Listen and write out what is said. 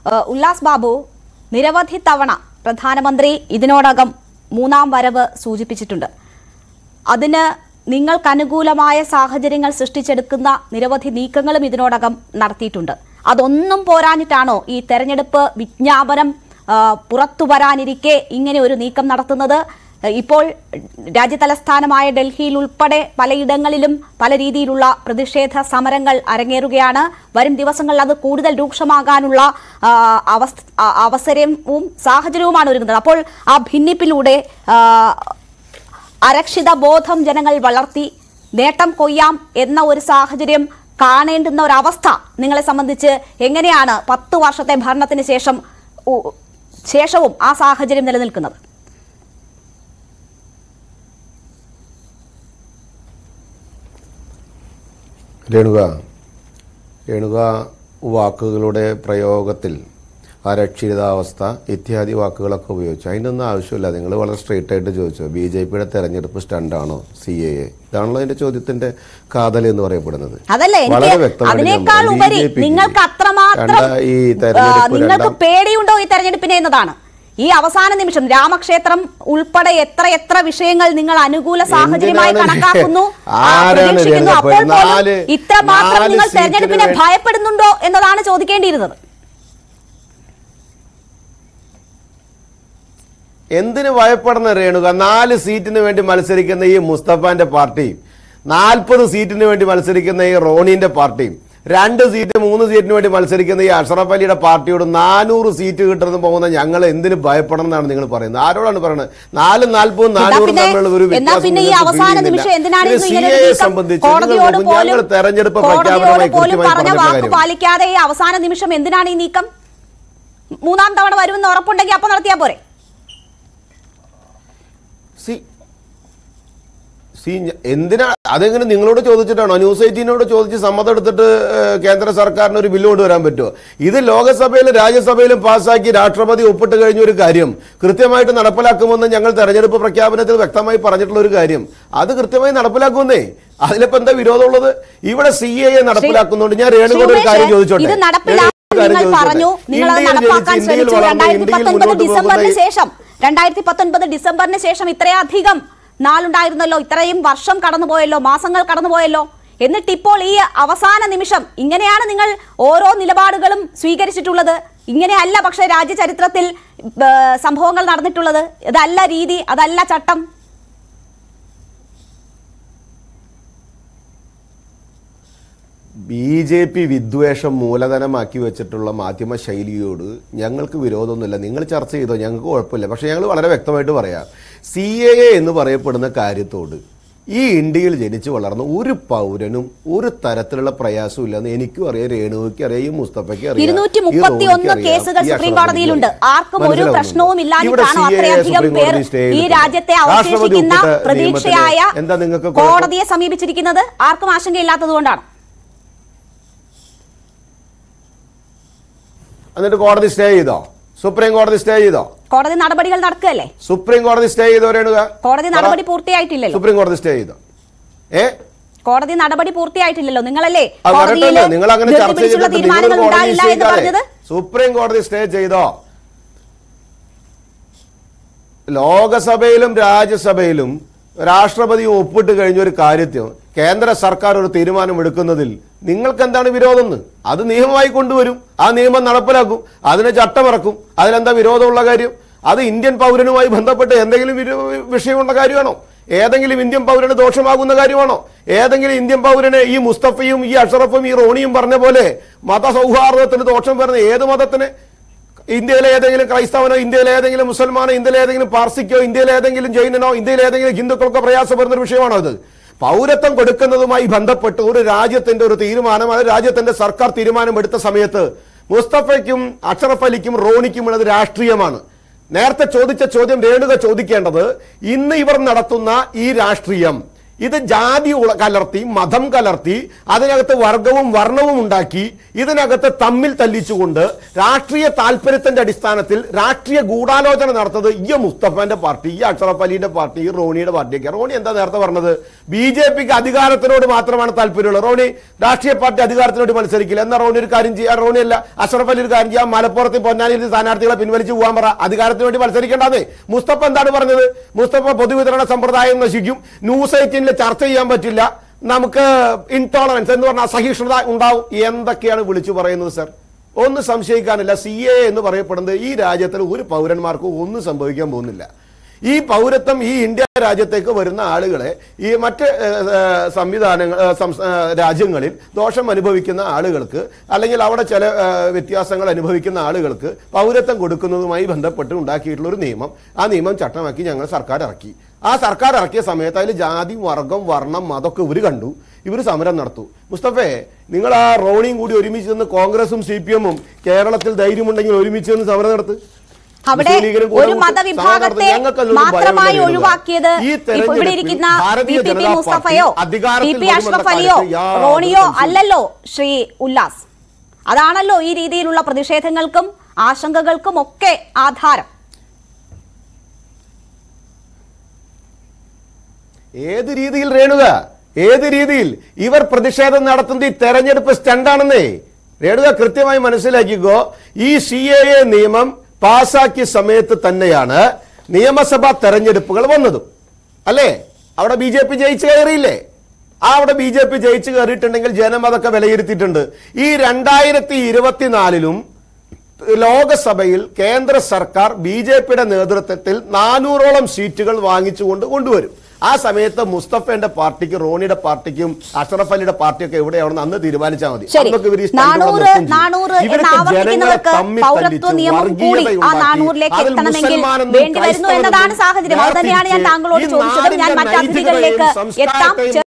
ഏഹ് ഉല്ലാസ് ബാബു നിരവധി തവണ പ്രധാനമന്ത്രി ഇതിനോടകം മൂന്നാം വരവ് സൂചിപ്പിച്ചിട്ടുണ്ട് അതിന് നിങ്ങൾക്ക് അനുകൂലമായ സാഹചര്യങ്ങൾ സൃഷ്ടിച്ചെടുക്കുന്ന നിരവധി നീക്കങ്ങളും ഇതിനോടകം നടത്തിയിട്ടുണ്ട് അതൊന്നും പോരാഞ്ഞിട്ടാണോ ഈ തെരഞ്ഞെടുപ്പ് വിജ്ഞാപനം ആ, പുറത്തു വരാനിരിക്കെ ഇങ്ങനെ ഒരു നീക്കം നടത്തുന്നത് ഇപ്പോൾ രാജ്യതലസ്ഥാനമായ ഡൽഹിയിൽ ഉൾപ്പെടെ പലയിടങ്ങളിലും പല രീതിയിലുള്ള പ്രതിഷേധ സമരങ്ങൾ അരങ്ങേറുകയാണ് വരും ദിവസങ്ങളിൽ അത് കൂടുതൽ രൂക്ഷമാകാനുള്ള ആ, അവസ്ഥ ആ, അവസരവും സാഹചര്യവുമാണ് ഒരുങ്ങുന്നത് അപ്പോൾ ആ ഭിന്നിപ്പിലൂടെ ആ, അരക്ഷിത ബോധം ജനങ്ങൾ വളർത്തി നേട്ടം കൊയ്യാം എന്ന ഒരു സാഹചര്യം കാണേണ്ടുന്ന ഒരവസ്ഥ നിങ്ങളെ സംബന്ധിച്ച് എങ്ങനെയാണ് പത്ത് വർഷത്തെ ഭരണത്തിന് ശേഷം ഉ- ശേഷവും ആ സാഹചര്യം നിലനിൽക്കുന്നത് രേണുക രേണുക വാക്കുകളുടെ പ്രയോഗത്തിൽ അരക്ഷിതാവസ്ഥ ഇത്യാദി വാക്കുകളൊക്കെ ഉപയോഗിച്ചു അതിനൊന്നും ആവശ്യമില്ല നിങ്ങൾ വളരെ സ്ട്രെയിറ്റ് ആയിട്ട് ചോദിച്ചു ബി ജെ പിയുടെ തെരഞ്ഞെടുപ്പ് സ്റ്റണ്ടാണോ സി എ എ ഇതാണല്ലോ അതിന്റെ ചോദ്യത്തിന്റെ കാതൽ എന്ന് പറയപ്പെടുന്നത് അതല്ലേ വളരെ എനിക്ക് വ്യക്തമായിട്ട് ഞാൻ അതിനേക്കാൾ പറയാം. ഉപരി BJP ക്ക് നിങ്ങൾക്ക് അത്രമാത്രം രണ്ടാ- ഈ ആ, തെരഞ്ഞെടുപ്പ് നിങ്ങൾക്ക് രണ്ടാം പേടിയുണ്ടോ ഈ തെരഞ്ഞെടുപ്പിനെ എന്നതാണ് ഈ അവസാന നിമിഷം രാമക്ഷേത്രം ഉൾപ്പെടെ എത്ര എത്ര വിഷയങ്ങൾ നിങ്ങൾ അനുകൂല സാഹചര്യമായി എന്തിനാണ് കണക്കാക്കുന്നു ആ, ആരാണ് പ്രതീക്ഷിക്കുന്നു അപ്പോൾ രംഗപ്പെടുന്നത്? പോലും നാല്- ഇത്രമാത്രം നാല് നിങ്ങൾ സീറ്റിന് തെരഞ്ഞെടുപ്പിനെ വേണ്ടി- ഭയപ്പെടുന്നുണ്ടോ എന്നതാണ് ചോദിക്കേണ്ടിയിരുന്നത് എന്തിന് ഭയപ്പെടുന്ന രേണുക നാല് സീറ്റിന് വേണ്ടി മത്സരിക്കുന്ന ഈ മുസ്തഫാന്റെ പാർട്ടിയും നാൽപ്പത് സീറ്റിന് വേണ്ടി മത്സരിക്കുന്ന ഈ റോണിന്റെ പാർട്ടിയും രണ്ട് സീറ്റ് മൂന്ന് സീറ്റിന് വേണ്ടി മത്സരിക്കുന്ന ഈ അഷറഫ് അലിയുടെ പാർട്ടിയോട് നാനൂറ് സീറ്റ് കിട്ടുന്ന പോകുന്ന ഞങ്ങൾ എന്തിന് ഭയപ്പെടണം എന്നാണ് നിങ്ങൾ പറയുന്നത് ആരോടാണ് പറയുന്നത് നാലും നാൽപ്പതും എന്നാ നാനൂറും പിന്നെ- തമ്മിലുള്ള ഒരു എന്നാ വ്യത്യാസം പിന്നെ ഈ നിങ്ങൾക്ക് അവസാന feel നിമിഷം ചെയ്യുന്നില്ല. എന്തിനാണ് ഇത് ഇന്ന് ഇങ്ങനെ CAA ഒരു നീക്കം? സംബന്ധിച്ച് കോടതിയോട് നിങ്ങൾ പോലും ഞങ്ങൾ തെരഞ്ഞെടുപ്പ് കോടതിയോട് പ്രഖ്യാപനമായി പോലും കൃത്യമായി പറഞ്ഞ പറഞ്ഞ വാക്ക് കാര്യം പാലിക്കാതെ ഈ അവസാന നിമിഷം എന്തിനാണ് ഈ നീക്കം മൂന്നാം തവണ വരുമെന്ന് ഉറപ്പുണ്ടെങ്കിൽ അപ്പൊ നടത്തിയാ പോരെ സി സി ഞ- എന്തിനാ അതെങ്ങനെ നിങ്ങളോട് ചോദിച്ചിട്ടാണോ ന്യൂസ് എയ്റ്റീനോട് ചോദിച്ച് സമ്മതം എടുത്തിട്ട് ഏഹ്, കേന്ദ്ര സർക്കാരിന് ഒരു ബില്ല് കൊണ്ടുവരാൻ പറ്റുമോ ഇത് ലോകസഭയിലും രാജ്യസഭയിലും പാസ്സാക്കി രാഷ്ട്രപതി ഒപ്പിട്ട് കഴിഞ്ഞ ഒരു കാര്യം കൃത്യമായിട്ട് നടപ്പിലാക്കുമെന്ന് ഞങ്ങൾ തെരഞ്ഞെടുപ്പ് പ്രഖ്യാപനത്തിൽ വ്യക്തമായി പറഞ്ഞിട്ടുള്ള ഒരു കാര്യം അത് കൃത്യമായി നടപ്പിലാക്കുമെന്നേ അതിലിപ്പോ എന്താ വിരോധമുള്ളത് ഇവിടെ സി എ നടപ്പിലാക്കുന്നുണ്ട് ഞാൻ രേണുകൂടെ ഒരു കാര്യം ശ്രീ ചോദിച്ചോട്ടെ ഇത് നടപ്പിലാക്കാൻ രേണുവിനോട് ഒരു കാര്യം നിങ്ങൾ ചോദിച്ചോട്ടെ. പറഞ്ഞു നിങ്ങൾ അത് ഇന്ത്യയിൽ നടപ്പാക്കാൻ ജനിച്ച് ഇന്ത്യയിൽ ശ്രമിച്ചു വളർന്ന് രണ്ടായിരത്തി ഇന്ത്യയിൽ പത്തൊൻപത് മുന്നോട്ട് ഡിസംബറിന് പോകുന്ന ഈ- ശേഷം രണ്ടായിരത്തി പത്തൊൻപത് ഡിസംബറിന് ശേഷം ഇത്രയധികം നാളുണ്ടായിരുന്നല്ലോ ഇത്രയും വർഷം കടന്നുപോയല്ലോ മാസങ്ങൾ കടന്നുപോയല്ലോ എന്നിട്ട് ഇപ്പോൾ ഈ അവസാന നിമിഷം ഇങ്ങനെയാണ് നിങ്ങൾ ഓരോ നിലപാടുകളും സ്വീകരിച്ചിട്ടുള്ളത് ഇങ്ങനെയല്ല പക്ഷെ രാജ്യചരിത്രത്തിൽ ഏ, സംഭവങ്ങൾ നടന്നിട്ടുള്ളത് ഇതല്ല രീതി അതല്ല ചട്ടം ബി ജെ പി വിദ്വേഷം മൂലധനമാക്കി വെച്ചിട്ടുള്ള മാധ്യമ ശൈലിയോട് ഞങ്ങൾക്ക് വിരോധമൊന്നുമില്ല നിങ്ങൾ ചർച്ച ചെയ്തോ ഞങ്ങൾക്ക് കുഴപ്പമില്ല പക്ഷെ ഞങ്ങൾ വളരെ വ്യക്തമായിട്ട് പറയാം സി എ എ എന്ന് പറയപ്പെടുന്ന കാര്യത്തോട് ഈ ഇന്ത്യയിൽ ജനിച്ചു വളർന്ന ഒരു പൗരനും ഒരു തരത്തിലുള്ള പ്രയാസവും ഇല്ലെന്ന് എനിക്കും അറിയാം രേണുവിക്ക് അറിയാം ഈ മുസ്തഫയ്ക്ക് അറിയാം ഇരുന്നൂറ്റി ഈ മുപ്പത്തി റോണിക്ക് ഒന്ന് അറിയാം, കേസുകൾ ഈ സുപ്രീം അഷ്റഫ് കോടതിയിലുണ്ട് അലിക്ക് ആർക്കും ഒരു മനസ്സിലാവുന്നുണ്ടോ? പ്രശ്നവും ഇവിടെ ഇല്ലാഞ്ഞിട്ടാണോ CAA അത്രയധികം സുപ്രീം പേർ കോടതി സ്റ്റേ ഈ ചെയ്തിട്ടുണ്ട്. രാജ്യത്തെ രാഷ്ട്രപതി അവശേഷിക്കുന്ന ഒപ്പിട്ട പ്രതീക്ഷയായ നിയമത്തിന് എന്താ നിങ്ങൾക്ക് കുഴപ്പം? കോടതിയെ സമീപിച്ചിരിക്കുന്നത് ആർക്കും ആശങ്കയില്ലാത്തതുകൊണ്ടാണ് എന്നിട്ട് കോടതി സ്റ്റേ ചെയ്തോ സുപ്രീം കോടതി സ്റ്റേ ചെയ്തോ കോടതി നടപടികൾ നടക്കുകയല്ലേ സുപ്രീം കോടതി സ്റ്റേ ചെയ്തോ രേണുക കോടതി നടപടി പൂർത്തിയായിട്ടില്ലല്ലോ സുപ്രീം കോടതി സ്റ്റേ ചെയ്തോ ഏ കോടതി നടപടി പൂർത്തിയായിട്ടില്ലല്ലോ നിങ്ങളല്ലേ അത് കോടതിയിൽ വരട്ടെ നിങ്ങൾ അങ്ങനെ ധൃതി ചർച്ച പിടിച്ചുള്ള ചെയ്തിട്ട് നിങ്ങൾ തീരുമാനങ്ങൾ കോടതി ഉണ്ടാകില്ല എന്ന് സ്റ്റേ പറഞ്ഞത് ചെയ്താലേ സുപ്രീം കോടതി സ്റ്റേ ചെയ്തോ ലോകസഭയിലും രാജ്യസഭയിലും രാഷ്ട്രപതി ഒപ്പിട്ട് കഴിഞ്ഞ ഒരു കാര്യത്തിൽ കേന്ദ്ര സർക്കാർ ഒരു തീരുമാനം എടുക്കുന്നതിൽ നിങ്ങൾക്ക് എന്താണ് വിരോധം എന്ന് അത് നിയമമായി കൊണ്ടുവരും ആ നിയമം നടപ്പിലാക്കും അതിന് ചട്ടമിറക്കും അതിലെന്താ വിരോധമുള്ള കാര്യം അത് ഇന്ത്യൻ പൗരനുമായി ബന്ധപ്പെട്ട് എന്തെങ്കിലും വിരോ- വിഷയമുള്ള കാര്യമാണോ ഏതെങ്കിലും ഇന്ത്യൻ പൗരന് ദോഷമാകുന്ന കാര്യമാണോ ഏതെങ്കിലും ഇന്ത്യൻ പൗരന് ഈ മുസ്തഫയും ഈ അഷറഫും ഈ റോണിയും പറഞ്ഞ പോലെ മതസൗഹാർദ്ദത്തിന് ദോഷം വരുന്ന ഏത് മതത്തിന് ഇന്ത്യയിലെ ഏതെങ്കിലും ക്രൈസ്തവനോ ഇന്ത്യയിലെ ഏതെങ്കിലും മുസൽമാനോ ഇന്ത്യയിലെ ഏതെങ്കിലും പാർസിക്കോ ഇന്ത്യയിലെ ഏതെങ്കിലും ജൈനനോ ഇന്ത്യയിലെ ഏതെങ്കിലും ഹിന്ദുക്കൾക്കോ പ്രയാസപ്പെടുന്ന ഒരു വിഷയമാണോ അത് പൗരത്വം കൊടുക്കുന്നതുമായി ബന്ധപ്പെട്ട് ഒരു രാജ്യത്തിന്റെ ഒരു തീരുമാനം അത് രാജ്യത്തിന്റെ സർക്കാർ തീരുമാനം എടുത്ത സമയത്ത് മുസ്തഫയ്ക്കും അഷറഫ് അലിക്കും റോണിക്കും ഉള്ളത് രാഷ്ട്രീയമാണ് നേരത്തെ ചോദിച്ച ചോദ്യം രേണുക ചോദിക്കേണ്ടത് ഇന്ന് ഇവർ നടത്തുന്ന ഈ രാഷ്ട്രീയം ഇത് ജാതി ഉള- കലർത്തി മതം കലർത്തി അതിനകത്ത് വർഗവും വർണ്ണവും ഉണ്ടാക്കി ഇതിനകത്ത് തമ്മിൽ തല്ലിച്ചുകൊണ്ട് രാഷ്ട്രീയ താല്പര്യത്തിന്റെ അടിസ്ഥാനത്തിൽ രാഷ്ട്രീയ ഗൂഢാലോചന നടത്തുന്നത് ഈ മുസ്തഫന്റെ പാർട്ടി ഈ അഷറഫ് അലിന്റെ പാർട്ടി ഈ റോണിയുടെ പാർട്ടിയൊക്കെ റോണി എന്താ നേരത്തെ പറഞ്ഞത് ബി ജെ പിക്ക് അധികാരത്തിനോട് മാത്രമാണ് താല്പര്യമുള്ളത് റോണി രാഷ്ട്രീയ പാർട്ടി അധികാരത്തിനോട് മത്സരിക്കില്ല എന്നാ റോണി ഒരു കാര്യം ചെയ്യാം റോണി അല്ല അഷറഫ് അലി ഒരു കാര്യം ചെയ്യാം മലപ്പുറത്ത് പൊന്നാനിയിൽ സ്ഥാനാർത്ഥികളെ പിൻവലിച്ച് പോകാൻ പറ അധികാരത്തിന് വേണ്ടി മത്സരിക്കേണ്ടത് മുസ്തഫ എന്താണ് പറഞ്ഞത് മുസ്തഫ പൊതുവിതരണ സമ്പ്രദായം നശിക്കും ന്യൂസ് എയ്റ്റീനിൽ ചർച്ച ചെയ്യാൻ പറ്റില്ല നമുക്ക് ഇൻടോളറൻസ് എന്ന് പറഞ്ഞാൽ അസഹിഷ്ണുത ഉണ്ടാവും എന്തൊക്കെയാണ് വിളിച്ചു പറയുന്നത് സർ ഒന്നും സംശയിക്കാനില്ല സി എ എന്ന് പറയപ്പെടുന്നത് ഈ രാജ്യത്തിൽ ഒരു പൗരന്മാർക്കും ഒന്നും സംഭവിക്കാൻ പോകുന്നില്ല ഈ പൗരത്വം ഈ ഇന്ത്യ രാജ്യത്തേക്ക് വരുന്ന ആളുകളെ ഈ മറ്റ് ഏഹ്, ഏഹ്, സംവിധാനങ്ങൾ ഏഹ്, സംസ്ഥ- ഏഹ്, രാജ്യങ്ങളിൽ ദോഷം അനുഭവിക്കുന്ന ആളുകൾക്ക് അല്ലെങ്കിൽ അവിടെ ചില ഏഹ്, വ്യത്യാസങ്ങൾ അനുഭവിക്കുന്ന ആളുകൾക്ക് പൗരത്വം കൊടുക്കുന്നതുമായി ബന്ധപ്പെട്ട് ഉണ്ടാക്കിയിട്ടുള്ള ഒരു നിയമം ആ നിയമം ചട്ടമാക്കി ഞങ്ങൾ സർക്കാർ ഇറക്കി ആ സർക്കാർ ഇറക്കിയ സമയത്ത് അതിൽ ജാതി വർഗം വർണ്ണം മതമൊക്കെ ഇവർ കണ്ടു ഇവർ സമരം നടത്തു മുസ്തഫെ നിങ്ങൾ ആ റോണിയും കൂടി ഒരുമിച്ച് നിന്ന് കോൺഗ്രസും സി പി എമ്മും കേരളത്തിൽ ധൈര്യമുണ്ടെങ്കിൽ ഒരുമിച്ച് നിന്ന് സമരം നടത്ത് അവിടെ മുസ്ലിം ലീഗിനും കൂടെ ഒരു കൂട്ടി മതവിഭാഗത്തെ സമരം നടത്തി. ഞങ്ങൾക്കതിലൊരു മാത്രമായി ഭയമില്ല ഒഴിവാക്കിയത് ഈ ഇപ്പൊ ഇവിടെ തെരഞ്ഞെടുപ്പിൽ ഇരിക്കുന്ന ഭാരതീയ പി പി ജനതാ മുസ്തഫയോ പാർട്ടി പി അധികാരത്തിൽ പി അഷ്റഫ് വരുമെന്ന അലിയോ കാര്യത്തിൽ യാതൊരു റോണിയോ സംശയവും അല്ലല്ലോ ശ്രീ ഉല്ലാസ് അതാണല്ലോ ഈ രീതിയിലുള്ള പ്രതിഷേധങ്ങൾക്കും ആശങ്കകൾക്കും ഒക്കെ ആധാരം ഏത് രീതിയിൽ രേണുക ഏത് രീതിയിൽ ഇവർ പ്രതിഷേധം നടത്തുന്നത് ഈ തെരഞ്ഞെടുപ്പ് സ്റ്റണ്ടാണെന്നേ രേണുക കൃത്യമായി മനസ്സിലാക്കിക്കോ ഈ സി എ എ നിയമം പാസാക്കിയ സമയത്ത് തന്നെയാണ് നിയമസഭാ തെരഞ്ഞെടുപ്പുകൾ വന്നതും അല്ലേ അവിടെ ബി ജെ പി ജയിച്ചു കയറിയില്ലേ ആ അവിടെ ബി ജെ പി ജയിച്ചു കയറിയിട്ടുണ്ടെങ്കിൽ ജനം അതൊക്കെ വിലയിരുത്തിയിട്ടുണ്ട് ഈ രണ്ടായിരത്തി ഇരുപത്തിനാലിലും ലോകസഭയിൽ കേന്ദ്ര സർക്കാർ ബി ജെ പിയുടെ നേതൃത്വത്തിൽ നാനൂറോളം സീറ്റുകൾ വാങ്ങിച്ചുകൊണ്ട് കൊണ്ടുവരും ആ സമയത്ത് മുസ്തഫയുടെ പാർട്ടിക്ക് റോണിയുടെ പാർട്ടിക്കും അഷറഫ് അലിയുടെ പാർട്ടിയൊക്കെ എവിടെയാണെന്ന് അന്ന് തീരുമാനിച്ചാൽ മതി ശരി അന്നൊക്കെ ഇവര് ഈ stand നാനൂറ് നിർത്തുകയും ചെയ്യും. നാനൂറ് എന്ന് ഇവർക്ക് ജനങ്ങളെ ആവർത്തിക്കുന്നവർക്ക് തമ്മിൽ പൗരത്വ തല്ലിച്ച് നിയമം കൂടി വർഗീയത ആ ഉണ്ടാക്കി, നാനൂറിലേക്ക് അതിൽ എത്തണമെങ്കിൽ മുസൽമാനെന്നും വേണ്ടി വരുന്നു എന്നതാണ് ക്രൈസ്തവനെന്നും സാഹചര്യം അത് തന്നെയാണ് ഞാൻ വേർതിരിച്ച് താങ്കളോട് ഈ ചോദിച്ചത് ഞാൻ നാടിന്റെ മറ്റു അതിഥികളിലേക്ക് നൈതികതയും എത്താം സംസ്കാരത്തെയും